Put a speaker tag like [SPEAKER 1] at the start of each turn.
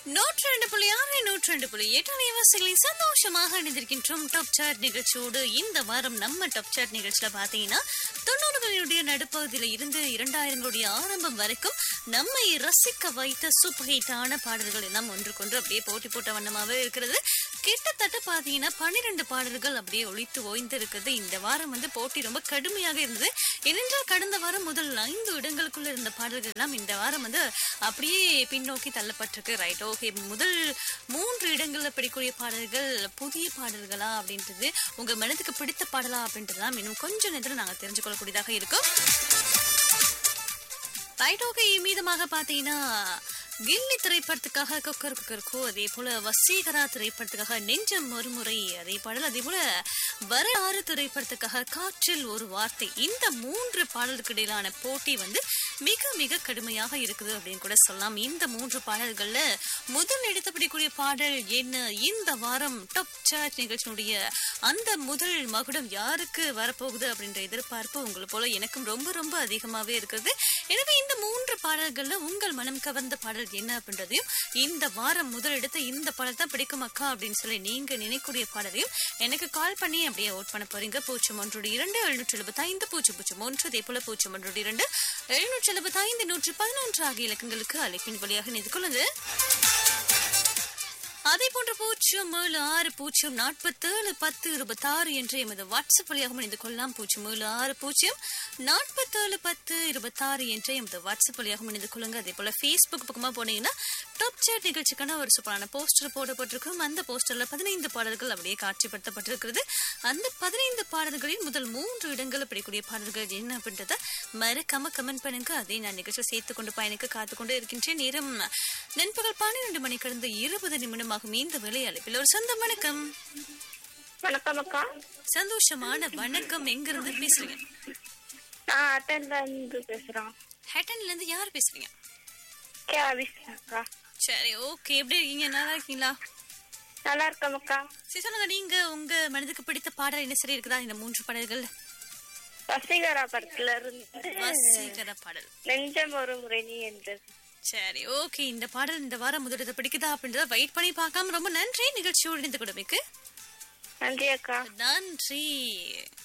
[SPEAKER 1] நூற்றி ரெண்டு புள்ளி ஆறு நூற்றி ரெண்டு புள்ளி எட்டு அலைவாசிகளில் சந்தோஷமாக இணைந்திருக்கின்றோம் டாப் சாட் நிகழ்ச்சியோடு இந்த வாரம் நம்ம டாப் சாட் நிகழ்ச்சியில பாத்தீங்கன்னா தொண்ணூறுகளுடைய நடுப்பகுதியில இருந்து இரண்டாயிரங்களுடைய ஆரம்பம் வரைக்கும் நம்மை ரசிக்க வைத்த சூப்பர் ஹிட்டான பாடல்கள் எல்லாம் ஒன்றுக்கொன்று அப்படியே போட்டி போட்ட வண்ணமாவே இருக்கிறது கிட்டத்தட்ட பாத்தீங்கன்னா பன்னிரண்டு பாடல்கள் அப்படியே ஒழித்து ஓய்ந்து இருக்குது இந்த வாரம் வந்து போட்டி ரொம்ப கடுமையாக இருந்தது ஏனென்றால் கடந்த வாரம் முதல் ஐந்து இடங்களுக்குள்ள இருந்த பாடல்கள் எல்லாம் இந்த வாரம் வந்து அப்படியே பின்னோக்கி தள்ளப்பட்டிருக்கு ரைட் ஓகே முதல் மூன்று இடங்கள்ல பிடிக்கூடிய பாடல்கள் புதிய பாடல்களா அப்படின்றது உங்க மனதுக்கு பிடித்த பாடலா அப்படின்றதுலாம் இன்னும் கொஞ்ச நேரத்தில் நாங்க தெரிஞ்சு கொள்ளக்கூடியதாக இருக்கும் ரைட் ஓகே மீதமாக பாத்தீங்கன்னா கில்லி திரைப்படத்துக்காக கொக்கர் கொக்கருக்கோ அதே போல வசீகரா திரைப்படத்துக்காக நெஞ்சம் ஒருமுறை அதே பாடல் அதே போல வரலாறு திரைப்படத்துக்காக காற்றில் ஒரு வார்த்தை இந்த மூன்று பாடலுக்கு இடையிலான போட்டி வந்து மிக மிக கடுமையாக இருக்குது அப்படின்னு கூட சொல்லலாம் இந்த மூன்று பாடல்கள்ல முதல் எடுத்தபடிக்கூடிய பாடல் என்ன இந்த வாரம் டாப் சார்ட் நிகழ்ச்சியினுடைய அந்த முதல் மகுடம் யாருக்கு வரப்போகுது அப்படின்ற எதிர்பார்ப்பு உங்களை போல எனக்கும் ரொம்ப ரொம்ப அதிகமாவே இருக்குது எனவே இந்த மூன்று பாடல்கள்ல உங்கள் மனம் கவர்ந்த பாடல் என்ன அப்படின்றதையும் இந்த வாரம் முதல் எடுத்த இந்த பாடல் தான் பிடிக்கும் அக்கா அப்படின்னு சொல்லி நீங்க நினைக்கூடிய பாடலையும் எனக்கு கால் பண்ணி அப்படியே ஓட் பண்ண போறீங்க பூஜ்ஜியம் ஒன்று இரண்டு எழுநூற்றி எழுபத்தி ஐந்து பூஜ்ஜியம் பூஜ்ஜியம் ஒன்று அதே போல பூஜ்ஜியம் ஒன்று இரண்டு எழுநூற்றி எழுபத்தி ஐந்து நூற்றி பதினொன்று ஆகிய இலக்கங்களுக்கு அழைப்பின் வழியாக நிதி கொள்ளுங்க அதே போன்ற பூஜ்ஜியம் ஏழு ஆறு பூஜ்ஜியம் நாற்பத்தேழு பத்து இருபத்தாறு என்ற எமது வாட்ஸ்அப் வழியாக இணைந்து கொள்ளலாம் பூஜ்ஜியம் ஏழு ஆறு பூஜ்ஜியம் நாற்பத்தேழு பத்து இருபத்தாறு என்ற எமது வாட்ஸ்அப் வழியாக இணைந்து கொள்ளுங்க அதே போல ஃபேஸ்புக் பக்கமா போனீங்கன்னா டாப் சேட் நிகழ்ச்சிக்கான ஒரு சூப்பரான போஸ்டர் போடப்பட்டிருக்கும் அந்த போஸ்டர்ல பதினைந்து பாடல்கள் அப்படியே காட்சிப்படுத்தப்பட்டிருக்கிறது அந்த பதினைந்து பாடல்களில் முதல் மூன்று இடங்களில் பிடிக்கூடிய பாடல்கள் என்ன அப்படின்றத மறக்காம கமெண்ட் பண்ணுங்க அதை நான் நிகழ்ச்சியில் சேர்த்து கொண்டு பயணிக்க காத்துக்கொண்டு இருக்கின்றேன் நேரம் நண்பகல் பன்னிரண்டு மணி கடந்த இருபது நிமிடமாகும் இந்த வேலை அழைப்பில் ஒரு சொந்த வணக்கம்
[SPEAKER 2] வணக்கம் அக்கா
[SPEAKER 1] சந்தோஷமான வணக்கம் எங்க இருந்து பேசுறீங்க
[SPEAKER 2] நான் அட்டன்ல இருந்து பேசுறோம்
[SPEAKER 1] ஹேட்டன்ல இருந்து யார் பேசுறீங்க
[SPEAKER 2] கே அபிஷ் அக்கா
[SPEAKER 1] சரி ஓகே எப்படி இருக்கீங்க நல்லா இருக்கீங்களா
[SPEAKER 2] நல்லா இருக்கோம் அக்கா
[SPEAKER 1] சரி சொல்லுங்க நீங்க உங்க மனதுக்கு பிடித்த பாடல் என்ன சரி இருக்குதா இந்த மூன்று பாடல்கள்
[SPEAKER 2] வசீகரா படத்துல இருந்து
[SPEAKER 1] வசீகர பாடல்
[SPEAKER 2] நெஞ்சம் ஒரு முறை நீ என்றது
[SPEAKER 1] சரி ஓகே இந்த பாடல் இந்த வாரம் முதலிடத்தை பிடிக்குதா அப்படின்றத வெயிட் பண்ணி பார்க்காம ரொம்ப நன்றி நிகழ்ச்சியோடு இணைந்து கொடுமைக்கு
[SPEAKER 2] நன்றி அக்கா
[SPEAKER 1] நன்றி